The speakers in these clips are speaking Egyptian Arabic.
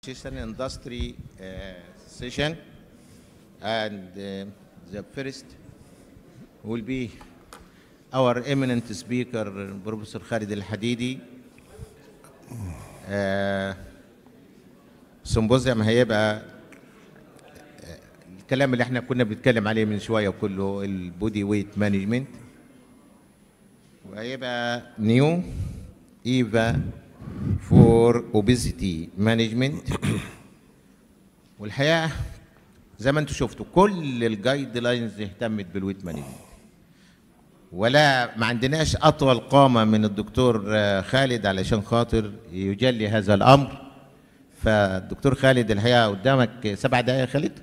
Assistant industry uh, session and uh, the first will be our eminent speaker Professor Khalid Al-Hadidi uh, سمبوزيوم هيبقى آه، الكلام اللي احنا كنا بنتكلم عليه من شويه كله البودي ويت مانجمنت وهيبقى نيو ايفا فور اوبيزيتي مانجمنت والحقيقه زي ما انتم شفتوا كل الجايد لاينز اهتمت بالويت مانجمنت ولا ما عندناش اطول قامه من الدكتور آه، خالد علشان خاطر يجلي هذا الامر فالدكتور خالد الحقيقه قدامك سبع دقائق يا خالد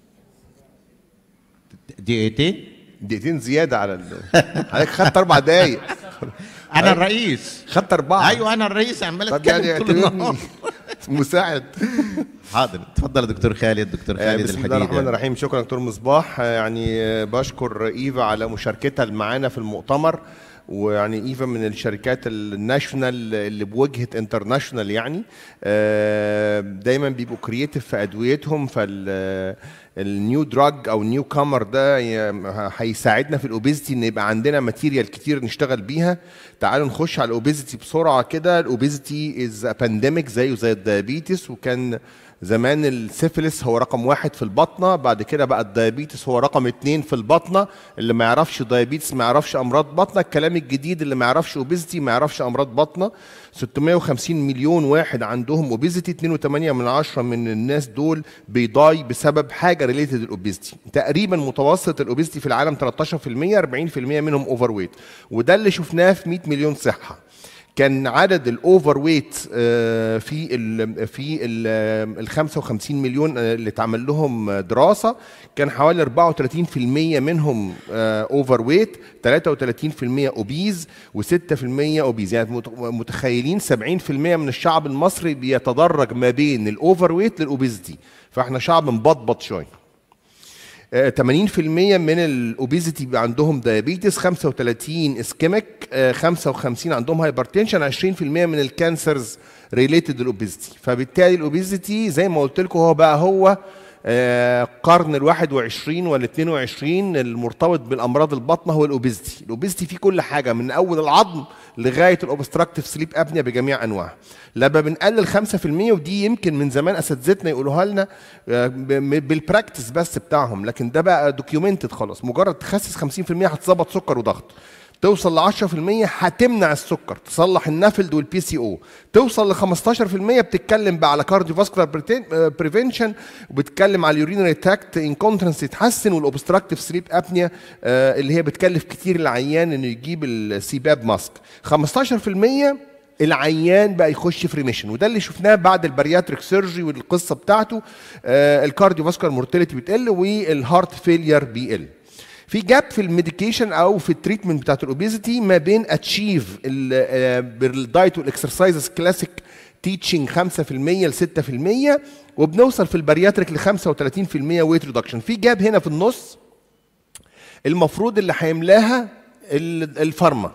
دقيقتين دقيقتين زياده على ال... حضرتك خدت اربع دقايق انا الرئيس خدت اربعه ايوه انا الرئيس عمال طب يعني اتكلم طول النهار اعتبرني مساعد حاضر اتفضل يا دكتور خالد دكتور آه، خالد بسم الله الحديد الرحمن الرحيم شكرا دكتور مصباح آه، يعني آه، بشكر ايفا على مشاركتها معانا في المؤتمر ويعني ايفا من الشركات الناشونال اللي بوجهه انترناشونال يعني آه، دايما بيبقوا كرييتيف في ادويتهم فال النيو دراج او نيو كامر ده ي- هيساعدنا في الاوبيزيتي ان يبقى عندنا ماتيريال كتير نشتغل بيها تعالوا نخش على الاوبيزيتي بسرعه كده الاوبيزيتي از بانديميك زيه زي الديابيتس وكان زمان السيفلس هو رقم واحد في البطنة بعد كده بقى الديابيتس هو رقم اتنين في البطنة اللي ما يعرفش ديابيتس ما يعرفش أمراض بطنة الكلام الجديد اللي ما يعرفش اوبيزيتي ما يعرفش أمراض بطنة 650 مليون واحد عندهم اوبيزيتي 2.8 من عشرة من الناس دول بيضاي بسبب حاجة ريليتد الاوبيزيتي تقريبا متوسط الاوبيزيتي في العالم 13% 40% منهم اوفر ويت وده اللي شفناه في 100 مليون صحة كان عدد الاوفر ويت في ال في ال ال 55 مليون آه، اللي اتعمل لهم دراسه كان حوالي 34% منهم اوفر ويت 33% اوبيز و6% اوبيز يعني مت- متخيلين 70% من الشعب المصري بيتدرج ما بين الاوفر ويت للاوبيزتي فاحنا شعب مبطبط شويه آه، 80% من الاوبيزيتي بيبقى عندهم دايابيتس 35 اسكيميك 55 عندهم هايبرتنشن 20% من الكانسرز ريليتد الاوبيزيتي فبالتالي الاوبيزيتي زي ما قلت لكم هو بقى هو آه، قرن ال 21 وال 22 المرتبط بالامراض البطنه هو الاوبيزيتي الاوبيزيتي فيه كل حاجه من اول العظم لغايه الاوبستراكتيف سليب ابنيا بجميع انواعها لما بنقلل 5% ودي يمكن من زمان اساتذتنا يقولوها لنا آه، ب- م- بالبراكتس بس بتاعهم لكن ده بقى دوكيومنتد خلاص مجرد تخسس 50% هتظبط سكر وضغط توصل ل 10% هتمنع السكر تصلح النفلد والبي سي او توصل ل 15% بتتكلم بقى على كارديو فاسكولار بريفنشن وبتتكلم على اليورينري تاكت انكونترنس يتحسن والاوبستراكتيف سليب ابنيا اللي هي بتكلف كتير العيان انه يجيب السيباب ماسك 15% العيان بقى يخش في ريميشن وده اللي شفناه بعد البارياتريك سيرجري والقصه بتاعته آه الكارديو فاسكولار مورتاليتي بتقل والهارت فيلير بيقل في جاب في الميديكيشن او في التريتمنت بتاعت الاوبيزيتي ما بين اتشيف بالدايت والاكسرسايزز كلاسيك تيتشنج 5% ل 6% وبنوصل في البارياتريك ل 35% ويت ريدكشن في جاب هنا في النص المفروض اللي هيملاها ال- الفارما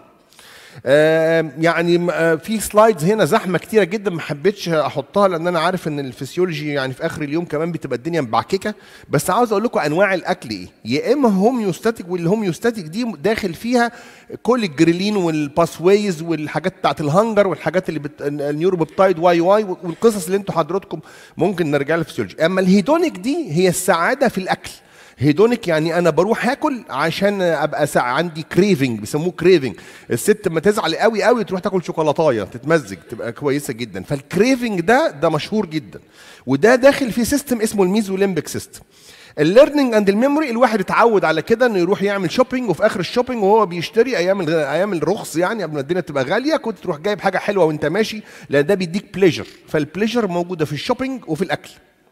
آه، يعني م- آه، في سلايدز هنا زحمه كتيره جدا ما حبيتش احطها لان انا عارف ان الفسيولوجي يعني في اخر اليوم كمان بتبقى الدنيا مبعككه بس عاوز اقول لكم انواع الاكل ايه يا اما هوميوستاتيك والهوميوستاتيك دي داخل فيها كل الجريلين والباسويز والحاجات بتاعت الهنجر والحاجات اللي بت... النيوروبيبتايد واي واي والقصص اللي انتوا حضراتكم ممكن نرجع للفسيولوجي اما الهيدونيك دي هي السعاده في الاكل هيدونيك يعني انا بروح اكل عشان ابقى سع... عندي كريفنج بيسموه كريفنج الست لما تزعل قوي قوي تروح تاكل شوكولاتايه تتمزج تبقى كويسه جدا فالكريفنج ده ده مشهور جدا وده داخل فيه سيستم اسمه الميزوليمبيك سيستم الليرنينج اند الميموري الواحد اتعود على كده انه يروح يعمل شوبينج وفي اخر الشوبينج وهو بيشتري ايام الغ... ايام الرخص يعني قبل ما الدنيا تبقى غاليه كنت تروح جايب حاجه حلوه وانت ماشي لان ده بيديك بليجر فالبليجر موجوده في الشوبينج وفي الاكل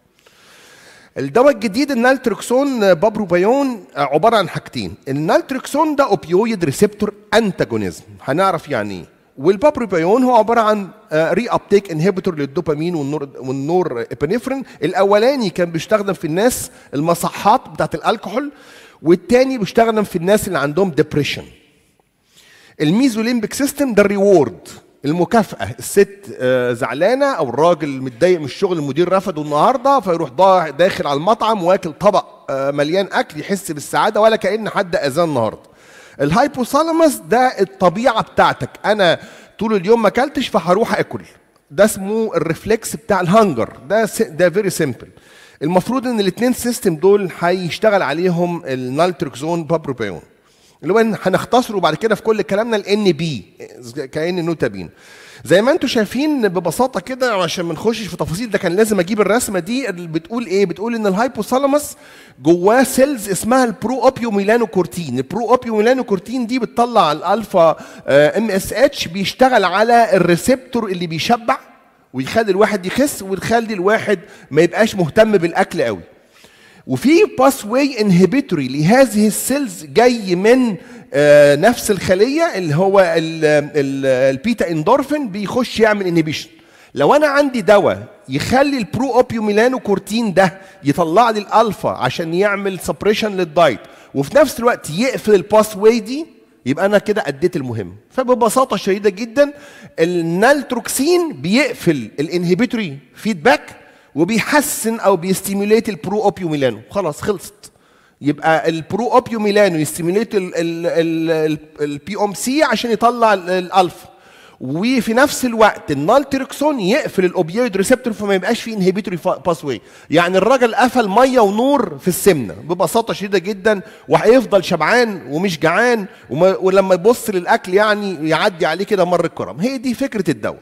الدواء الجديد النالتريكسون بابروبايون عباره عن حاجتين النالتريكسون ده اوبيويد ريسبتور انتاجونيزم هنعرف يعني ايه والبابروبايون هو عباره عن ري ابتيك انهبيتور للدوبامين والنور والنور ابنفرين الاولاني كان بيستخدم في الناس المصحات بتاعت الكحول والتاني بيستخدم في الناس اللي عندهم ديبريشن الميزوليمبيك سيستم ده الريورد المكافأة الست آه، زعلانة أو الراجل متضايق من الشغل المدير رفضه النهاردة فيروح ضا- داخل على المطعم واكل طبق آه، مليان أكل يحس بالسعادة ولا كأن حد أذاه النهاردة الهايبوثالاموس ده الطبيعة بتاعتك أنا طول اليوم ما أكلتش فهروح أكل ده اسمه الريفلكس بتاع الهنجر ده س- ده فيري سيمبل المفروض ان الاثنين سيستم دول هيشتغل عليهم النالتريكزون بابروبيون اللي هو إن هنختصره بعد كده في كل كلامنا الان بي كان نوتابين زي ما انتم شايفين ببساطه كده عشان ما نخشش في تفاصيل ده كان لازم اجيب الرسمه دي اللي بتقول ايه بتقول ان الهايبوثالاموس جواه سيلز اسمها البرو اوبيو ميلانوكورتين البرو اوبيو ميلانوكورتين دي بتطلع الالفا ام اس اتش بيشتغل على الريسبتور اللي بيشبع ويخلي الواحد يخس ويخلي الواحد ما يبقاش مهتم بالاكل قوي وفي باس واي انهبيتوري لهذه السيلز جاي من آه، نفس الخليه اللي هو ال- ال- البيتا اندورفين بيخش يعمل انهبيشن لو انا عندي دواء يخلي البرو اوبيو ميلانوكورتين ده يطلع لي الالفا عشان يعمل سبريشن للدايت وفي نفس الوقت يقفل الباس واي دي يبقى انا كده اديت المهم فببساطه شديده جدا النالتروكسين بيقفل الانهبيتوري فيدباك وبيحسن او بيستيموليت البرو اوبيو ميلانو خلاص خلصت يبقى البرو اوبيو ميلانو يستيموليت البي ام سي عشان يطلع ال- الالفا وفي نفس الوقت النالتريكسون يقفل الاوبيويد ريسبتور فما يبقاش فيه انهبيتوري باس واي يعني الراجل قفل ميه ونور في السمنه ببساطه شديده جدا وهيفضل شبعان ومش جعان وما ولما يبص للاكل يعني يعدي عليه كده مر الكرم هي دي فكره الدواء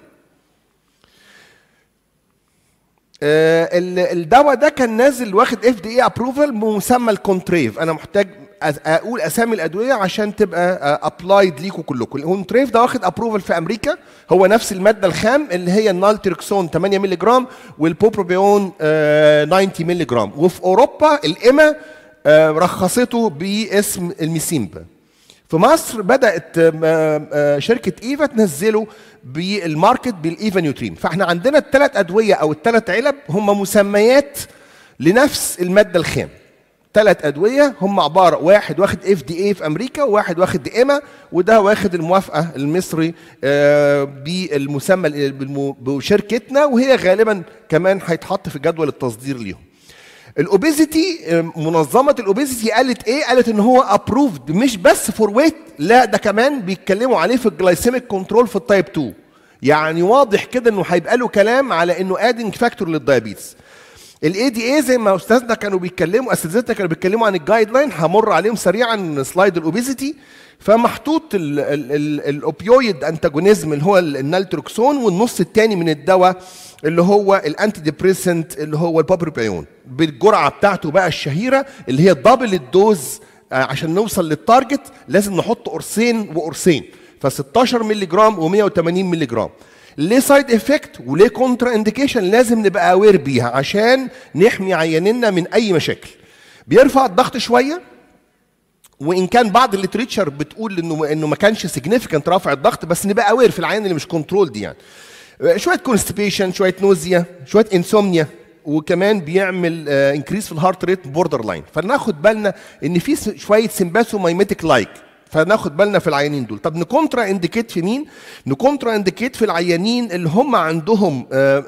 آه، ال- الدواء ده كان نازل واخد اف دي اي ابروفال بمسمى الكونتريف انا محتاج أز- اقول اسامي الادويه عشان تبقى ابلايد ليكم كلكم الكونتريف ده واخد ابروفال في امريكا هو نفس الماده الخام اللي هي النالتريكسون 8 مللي جرام والبوبروبيون آه، 90 مللي جرام وفي اوروبا الاما آه، رخصته باسم الميسيمبا في مصر بدات آم، آم، آه، شركه ايفا تنزله بالماركت بالايفا نيوترين فاحنا عندنا الثلاث ادويه او الثلاث علب هم مسميات لنفس الماده الخام ثلاث ادويه هم عباره واحد واخد اف دي اي في امريكا وواحد واخد ايما وده واخد الموافقه المصري آه، بالمسمى بالم- بشركتنا وهي غالبا كمان هيتحط في جدول التصدير ليهم الاوبيزيتي منظمه الاوبيزيتي قالت ايه قالت ان هو ابروفد مش بس فور ويت لا ده كمان بيتكلموا عليه في الجلايسيميك كنترول في التايب 2 يعني واضح كده انه هيبقى له كلام على انه ادنج فاكتور للدايابيتس الاي دي اي زي ما استاذنا كانوا بيتكلموا اساتذتنا كانوا بيتكلموا عن الجايد لاين همر عليهم سريعا سلايد الاوبيزيتي فمحطوط ال- ال- ال- الاوبيويد انتاجونيزم اللي هو ال- النالتروكسون والنص الثاني من الدواء اللي هو الانتي ديبريسنت اللي هو البابروبيون بالجرعه بتاعته بقى الشهيره اللي هي دبل الدوز آه، عشان نوصل للتارجت لازم نحط قرصين وقرصين ف 16 مللي جرام و180 مللي جرام ليه سايد افكت وليه كونترا انديكيشن لازم نبقى اوير بيها عشان نحمي عيانينا من اي مشاكل بيرفع الضغط شويه وان كان بعض الليتريتشر بتقول انه انه ما كانش سيجنيفيكانت رفع الضغط بس نبقى اوير في العيان اللي مش كنترول دي يعني شويه كونستيبيشن شويه نوزيا شويه انسومنيا وكمان بيعمل انكريس في الهارت ريت بوردر لاين فناخد بالنا ان في س- شويه سمباسو مايميتيك لايك فناخد بالنا في العيانين دول طب نكونترا انديكيت في مين نكونترا انديكيت في العيانين اللي هم عندهم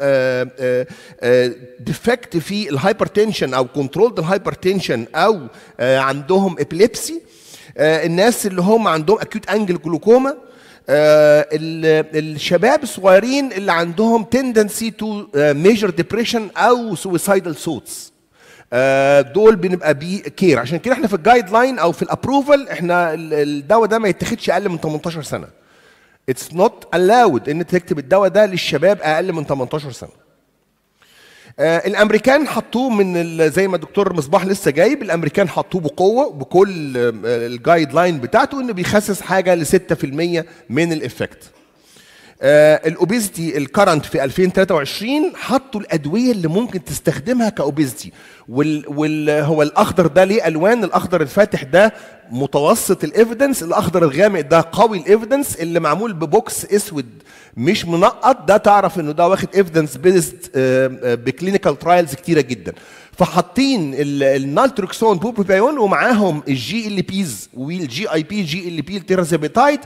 ديفكت في الهايبرتنشن او كنترول الهايبرتنشن او آه، عندهم ابيليبسي الناس اللي هم عندهم اكيوت انجل جلوكوما آه، ال- الشباب الصغيرين اللي عندهم تندنسي تو ميجر ديبريشن او سويسايدال سوتس دول بنبقى بي كير عشان كده احنا في الجايد لاين او في الابروفال احنا ال- الدواء ده ما يتاخدش اقل من 18 سنه اتس نوت الاود ان تكتب الدواء ده للشباب اقل من 18 سنه آه الامريكان حطوه من ال- زي ما الدكتور مصباح لسه جايب الامريكان حطوه بقوه بكل آه، الجايد لاين بتاعته انه بيخسس حاجه ل 6% من الافكت آه الاوبيزيتي الكرنت في 2023 حطوا الادويه اللي ممكن تستخدمها كاوبيزيتي وال, وال هو الاخضر ده ليه الوان الاخضر الفاتح ده متوسط الايفيدنس الاخضر الغامق ده قوي الايفيدنس اللي معمول ببوكس اسود مش منقط ده تعرف انه ده واخد ايفيدنس بيزد بكلينيكال ترايلز كتيره جدا فحاطين النالتروكسون بوبيبايون ومعاهم الجي ال بيز والجي اي بي جي ال بي التيرازيبيتايد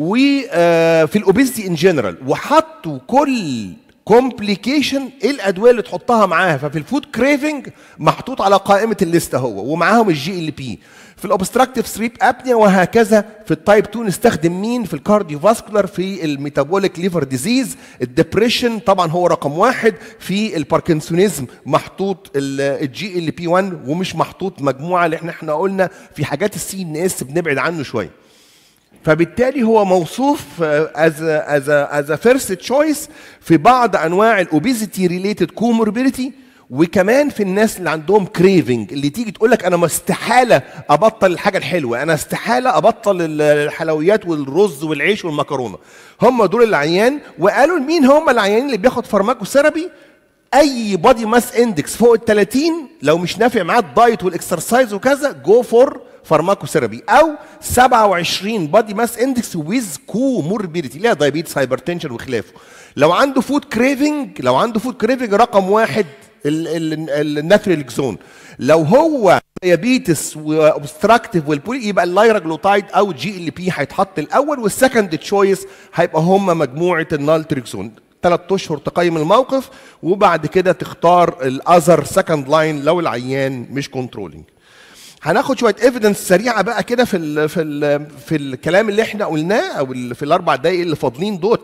وفي الاوبيزيتي ان جنرال وحطوا كل كومبليكيشن ايه الادويه اللي تحطها معاها ففي الفود كريفنج محطوط على قائمه الليست اهو ومعاهم الجي ال بي في الاوبستراكتيف سليب ابنيا وهكذا في التايب 2 نستخدم مين في الكارديو فاسكولار في الميتابوليك ليفر ديزيز الدبريشن طبعا هو رقم واحد في الباركنسونيزم محطوط الجي ال بي 1 ومش محطوط مجموعه اللي احنا احنا قلنا في حاجات السي ان اس بنبعد عنه شويه فبالتالي هو موصوف از از از فيرست تشويس في بعض انواع الاوبيزيتي ريليتد كوموربيديتي وكمان في الناس اللي عندهم كريفنج اللي تيجي تقول لك انا استحاله ابطل الحاجه الحلوه انا استحاله ابطل الحلويات والرز والعيش والمكرونه هم دول العيان وقالوا مين هم العيانين اللي بياخد فارماكو ثيرابي اي بادي ماس اندكس فوق ال 30 لو مش نافع معاه الدايت والاكسرسايز وكذا جو فور فارماكو ثيرابي او 27 بادي ماس اندكس ويز كوموربيديتي اللي هي دايابيتس هايبرتنشن وخلافه لو عنده فود كريفنج لو عنده فود كريفنج رقم واحد الناتريلكسون لو هو ديابيتس واوبستراكتيف والبولي يبقى اللايراجلوتايد او جي ال بي هيتحط الاول والسكند تشويس هيبقى هم مجموعه النالتريكسون ثلاث اشهر تقيم الموقف وبعد كده تختار الاذر سكند لاين لو العيان مش كنترولينج هناخد شويه ايفيدنس سريعه بقى كده في ال في ال في الكلام اللي احنا قلناه او في الاربع دقائق اللي فاضلين دول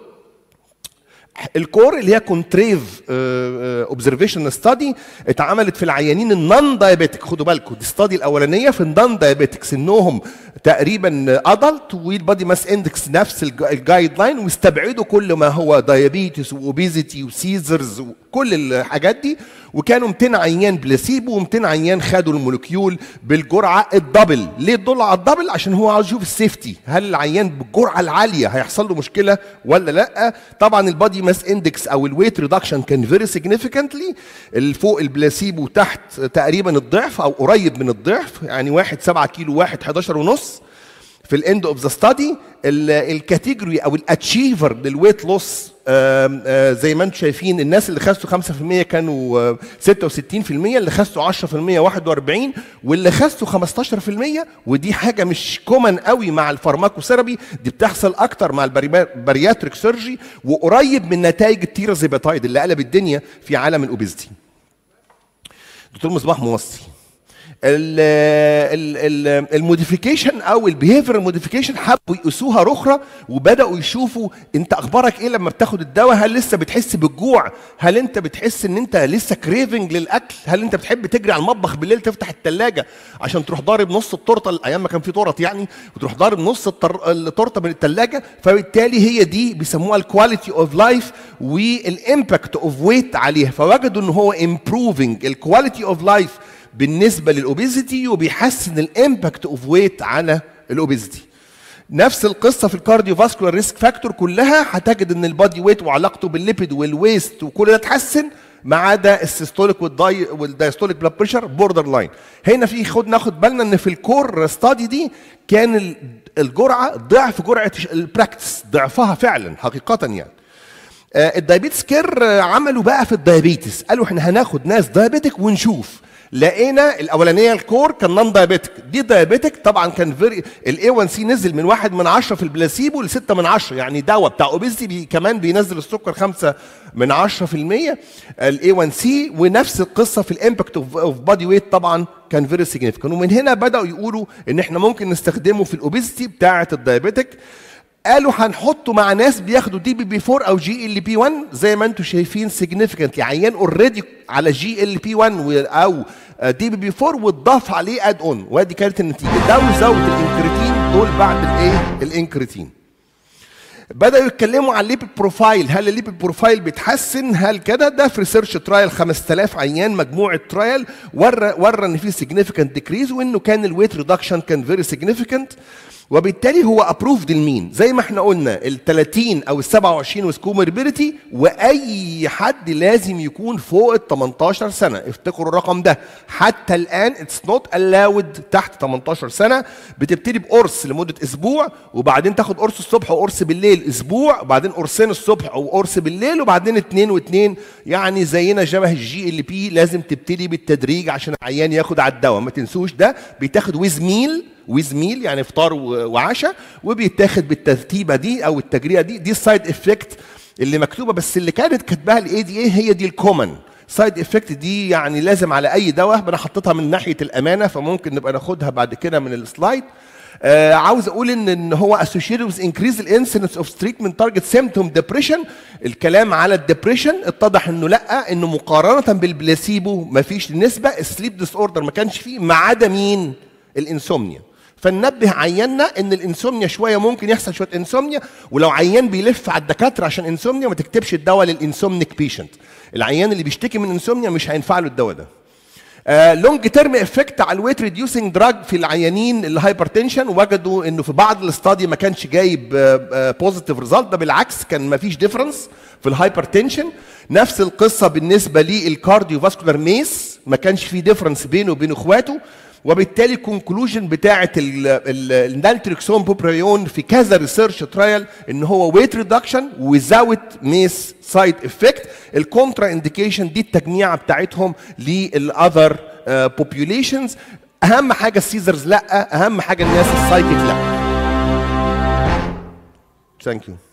الكور اللي هي كونتريف اوبزرفيشن ستادي اتعملت في العيانين النون دايابيتك خدوا بالكم دي الستادي الاولانيه في النون دايابيتك سنهم تقريبا ادلت والبادي ماس اندكس نفس الجايد لاين واستبعدوا كل ما هو دايابيتس واوبيزيتي وسيزرز وكل الحاجات دي وكانوا 200 عيان بلاسيبو و200 عيان خدوا المولكيول بالجرعه الدبل ليه الدول على الدبل عشان هو عاوز يشوف السيفتي هل العيان بالجرعه العاليه هيحصل له مشكله ولا لا طبعا البادي ماس اندكس او الويت ريدكشن كان فيري سيجنيفيكانتلي فوق البلاسيبو تحت تقريبا الضعف او قريب من الضعف يعني واحد 7 كيلو واحد 11 ونص في الاند اوف ذا ستادي الكاتيجوري او الاتشيفر للويت لوس زي ما انتم شايفين الناس اللي خسوا 5% كانوا 66% اللي خسوا 10% 41 واللي خسوا 15% ودي حاجه مش كومن قوي مع الفارماكوثيرابي دي بتحصل اكتر مع البارياتريك سيرجي وقريب من نتائج التيرازيباتايد اللي قلب الدنيا في عالم الاوبيزيتي دكتور مصباح موصي الموديفيكيشن او البيهيفير موديفيكيشن حبوا يقيسوها رخرة وبداوا يشوفوا انت اخبارك ايه لما بتاخد الدواء هل لسه بتحس بالجوع هل انت بتحس ان انت لسه كريفنج للاكل هل انت بتحب تجري على المطبخ بالليل تفتح الثلاجه عشان تروح ضارب نص التورته ايام ما كان في تورت يعني وتروح ضارب نص التورته من الثلاجه فبالتالي هي دي بيسموها الكواليتي اوف لايف والامباكت اوف ويت عليها فوجدوا ان هو امبروفنج الكواليتي اوف لايف بالنسبه للاوبيزيتي وبيحسن الامباكت اوف ويت على الاوبيزيتي نفس القصه في الكارديو فاسكولار ريسك فاكتور كلها هتجد ان البادي ويت وعلاقته بالليبيد والويست وكل ده اتحسن ما عدا السيستوليك والداي والدايستوليك بلاد بريشر بوردر لاين هنا في خد ناخد بالنا ان في الكور ستادي دي كان الجرعه ضعف جرعه البراكتس ضعفها فعلا حقيقه يعني الدايابيتس كير عملوا بقى في الدايابيتس قالوا احنا هناخد ناس دايابيتك ونشوف لقينا الاولانيه الكور كان نون دايابيتك دي دايابيتك طبعا كان فيري الاي 1 سي نزل من واحد من 10 في البلاسيبو ل 6 من 10 يعني دواء بتاع اوبيزيتي بي كمان بينزل السكر 5 من 10% الاي 1 سي ونفس القصه في الامباكت اوف بادي ويت طبعا كان فيري سيجنيفيكانت ومن هنا بداوا يقولوا ان احنا ممكن نستخدمه في الاوبيزيتي بتاعه الدايابيتك قالوا هنحطه مع ناس بياخدوا دي بي بي 4 او جي ال بي 1 زي ما انتم شايفين سيجنيفيكانت عيان اوريدي على جي ال بي 1 او دي بي بي 4 واتضاف عليه اد اون وادي كانت النتيجه ده وزود الانكريتين دول بعد الايه الانكريتين بداوا يتكلموا عن الليبيد بروفايل هل الليبيد بروفايل بيتحسن هل كده ده في ريسيرش ترايل 5000 عيان مجموعه ترايل ورى ورى ان في سيجنيفيكانت ديكريز وانه كان الويت ريدكشن كان فيري سيجنيفيكانت وبالتالي هو ابروفد لمين زي ما احنا قلنا ال 30 او ال 27 وسكوموربيديتي واي حد لازم يكون فوق ال 18 سنه افتكروا الرقم ده حتى الان اتس نوت الاود تحت 18 سنه بتبتدي بقرص لمده اسبوع وبعدين تاخد قرص الصبح وقرص بالليل اسبوع وبعدين قرصين الصبح او قرص بالليل وبعدين اتنين واتنين يعني زينا شبه الجي ال بي لازم تبتدي بالتدريج عشان العيان ياخد على الدواء ما تنسوش ده بيتاخد ويز ميل ويز ميل يعني فطار و- وعشاء وبيتاخد بالترتيبه دي او التجريعه دي دي السايد افكت اللي مكتوبه بس اللي كانت كاتباها الاي دي اي هي دي الكومن سايد افكت دي يعني لازم على اي دواء انا حطيتها من ناحيه الامانه فممكن نبقى ناخدها بعد كده من السلايد آه عاوز اقول ان ان هو associated with increase the incidence of treatment target symptom depression الكلام على الدبريشن اتضح انه لا انه مقارنه بالبلاسيبو مفيش نسبه السليب ديس اوردر ما كانش فيه ما عدا مين الانسومنيا فننبه عياننا ان الانسومنيا شويه ممكن يحصل شويه انسومنيا ولو عيان بيلف على الدكاتره عشان انسومنيا ما تكتبش الدواء للانسومنيك بيشنت العيان اللي بيشتكي من انسومنيا مش هينفع له الدواء ده لونج تيرم افكت على الويت ريديوسنج دراج في العيانين الهايبرتنشن وجدوا انه في بعض الاستادي ما كانش جايب بوزيتيف ريزلت ده بالعكس كان ما فيش ديفرنس في الهايبرتنشن نفس القصه بالنسبه للكارديو فاسكولار ميس ما كانش في ديفرنس بينه وبين اخواته وبالتالي الكونكلوجن بتاعه النالتريكسون بوبريون في كذا ريسيرش ترايل ان هو ويت ريدكشن ويزاوت ميس سايد افكت الكونترا انديكيشن دي التجميعه بتاعتهم للاذر بوبيوليشنز اهم حاجه السيزرز لا اهم حاجه الناس السايكيك لا ثانك يو